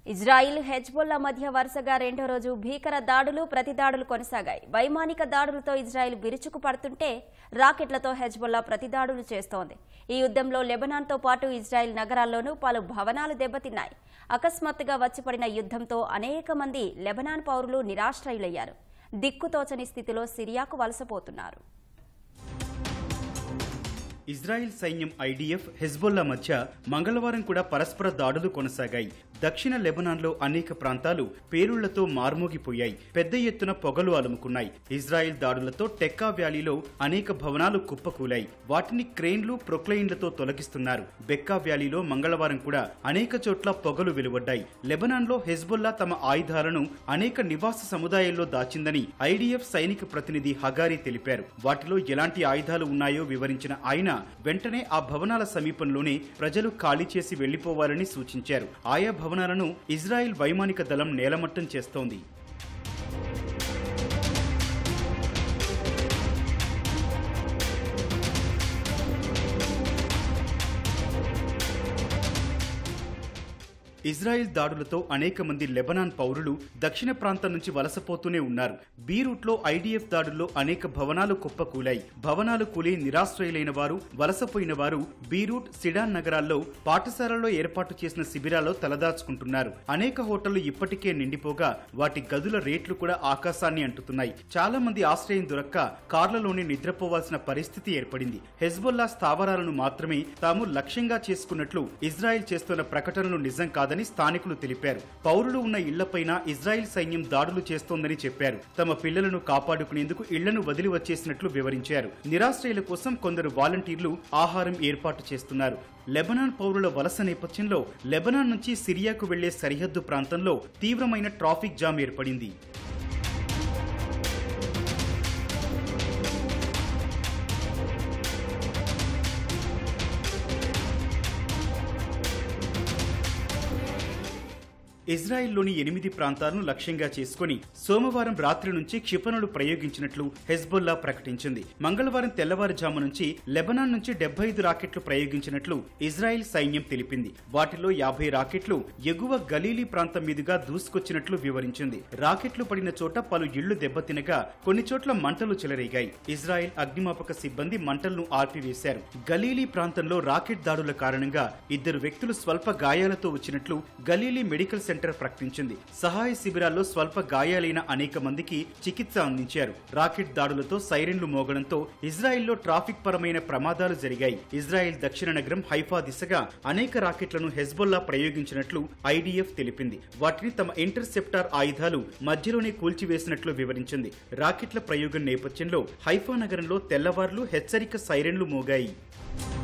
Israel Hezbollah మధ్య వరుసగా రెండో రోజు భీకర దాడులు ప్రతిదాడులు కొనసాగాయి వైమానిక దాడులతో ఇజ్రాయిల్ విరుచుకు పడుతుంటే రాకెట్లతో హెజ్బొల్లా ప్రతిదాడులు చేస్తోంది ఈ యుద్ధంలో లెబనాన్తో పాటు ఇజ్రాయిల్ నగరాల్లోనూ పలు భవనాలు దెబ్బతిన్నాయి అకస్మాత్తుగా వచ్చిపడిన యుద్ధంతో అనేక మంది లెబనాన్ పౌరులు నిరాశ్రయులయ్యారు దిక్కుతోచని స్థితిలో సిరియాకు వలసపోతున్నారు ఇజ్రాయెల్ సైన్యం ఐడిఎఫ్ హెజ్బొల్లా మధ్య మంగళవారం కూడా పరస్పర దాడులు కొనసాగాయి దక్షిణ లెబనాన్లో అనేక ప్రాంతాలు పేలుళ్లతో మార్మోగిపోయాయి పెద్ద ఎత్తున పొగలు అలుముకున్నాయి ఇజ్రాయెల్ దాడులతో టెక్కా వ్యాలీలో అనేక భవనాలు కుప్పకూలాయి వాటిని క్రెయిన్లు ప్రొక్లైన్లతో తొలగిస్తున్నారు బెక్కా వ్యాలీలో మంగళవారం కూడా అనేక చోట్ల పొగలు వెలువడ్డాయి లెబనాన్లో హెజ్బొల్లా తమ ఆయుధాలను అనేక నివాస సముదాయాల్లో దాచిందని ఐడిఎఫ్ సైనిక ప్రతినిధి హగారి తెలిపారు వాటిలో ఎలాంటి ఆయుధాలు ఉన్నాయో వివరించిన ఆయన వెంటనే ఆ భవనాల సమీపంలోనే ప్రజలు ఖాళీ చేసి వెళ్లిపోవాలని సూచించారు ఆయా భవనాలను ఇజ్రాయెల్ వైమానిక దళం నేలమట్టం చేస్తోంది ఇజ్రాయెల్ దాడులతో అనేక మంది లెబనాన్ పౌరులు దక్షిణ ప్రాంతం నుంచి వలసపోతూనే ఉన్నారు బీరూట్లో ఐడీఎఫ్ దాడుల్లో అనేక భవనాలు కుప్పకూలాయి భవనాలు కూలి నిరాశ్రయులైన వారు వలసపోయిన వారు బీరూట్ సిడాన్ నగరాల్లో పాఠశాలలో ఏర్పాటు చేసిన శిబిరాల్లో తలదాచుకుంటున్నారు అనేక హోటళ్లు ఇప్పటికే నిండిపోగా వాటి గదుల రేట్లు కూడా ఆకాశాన్ని అంటుతున్నాయి చాలా మంది ఆశ్రయం దొరక్క కార్లలోనే నిద్రపోవాల్సిన పరిస్థితి ఏర్పడింది హెజ్బొల్లా స్థావరాలను మాత్రమే తాము లక్ష్యంగా చేసుకున్నట్లు ఇజ్రాయెల్ చేస్తున్న ప్రకటనలు నిజం కాదని స్థానికులు తెలిపారు పౌరులు ఉన్న ఇళ్లపైన ఇజ్రాయెల్ సైన్యం దాడులు చేస్తోందని చెప్పారు తమ పిల్లలను కాపాడుకునేందుకు ఇళ్లను వదిలి వచ్చేసినట్లు వివరించారు నిరాశ్రయుల కోసం కొందరు వాలంటీర్లు ఆహారం ఏర్పాటు చేస్తున్నారు లెబనాన్ పౌరుల వలస నేపథ్యంలో లెబనాన్ నుంచి సిరియాకు వెళ్లే సరిహద్దు ప్రాంతంలో తీవ్రమైన ట్రాఫిక్ జామ్ ఏర్పడింది ఇజ్రాయెల్లోని ఎనిమిది ప్రాంతాలను లక్ష్యంగా చేసుకుని సోమవారం రాత్రి నుంచి క్షిపణులు ప్రయోగించినట్లు హెజ్బొల్లా ప్రకటించింది మంగళవారం తెల్లవారుజాము నుంచి లెబనాన్ నుంచి డెబ్బై ఐదు రాకెట్లు ప్రయోగించినట్లు ఇజ్రాయెల్ సైన్యం తెలిపింది వాటిలో యాభై రాకెట్లు ఎగువ గలీలీ ప్రాంతం మీదుగా దూసుకొచ్చినట్లు వివరించింది రాకెట్లు పడిన చోట పలు ఇళ్లు దెబ్బతినగా కొన్ని చోట్ల మంటలు చెలరేగాయి ఇజ్రాయెల్ అగ్నిమాపక సిబ్బంది మంటలను ఆర్పివేశారు గలీలీ ప్రాంతంలో రాకెట్ దాడుల కారణంగా ఇద్దరు వ్యక్తులు స్వల్ప గాయాలతో వచ్చినట్లు గలీలీ మెడికల్ సెంటర్ ప్రకటించింది సహాయ శిబిరాల్లో స్వల్ప గాయాలైన అనేక మందికి చికిత్స అందించారు రాకెట్ దాడులతో సైరన్లు మోగడంతో ఇజ్రాయెల్లో ట్రాఫిక్ పరమైన ప్రమాదాలు జరిగాయి ఇజ్రాయెల్ దక్షిణ నగరం హైఫా దిశగా అనేక రాకెట్లను హెజ్బొల్లా ప్రయోగించినట్లు ఐడిఎఫ్ తెలిపింది వాటిని తమ ఇంటర్సెప్టార్ ఆయుధాలు మధ్యలోనే కూల్చివేసినట్లు వివరించింది రాకెట్ల ప్రయోగం నేపథ్యంలో హైఫా నగరంలో తెల్లవార్లు హెచ్చరిక సైరన్లు మోగాయి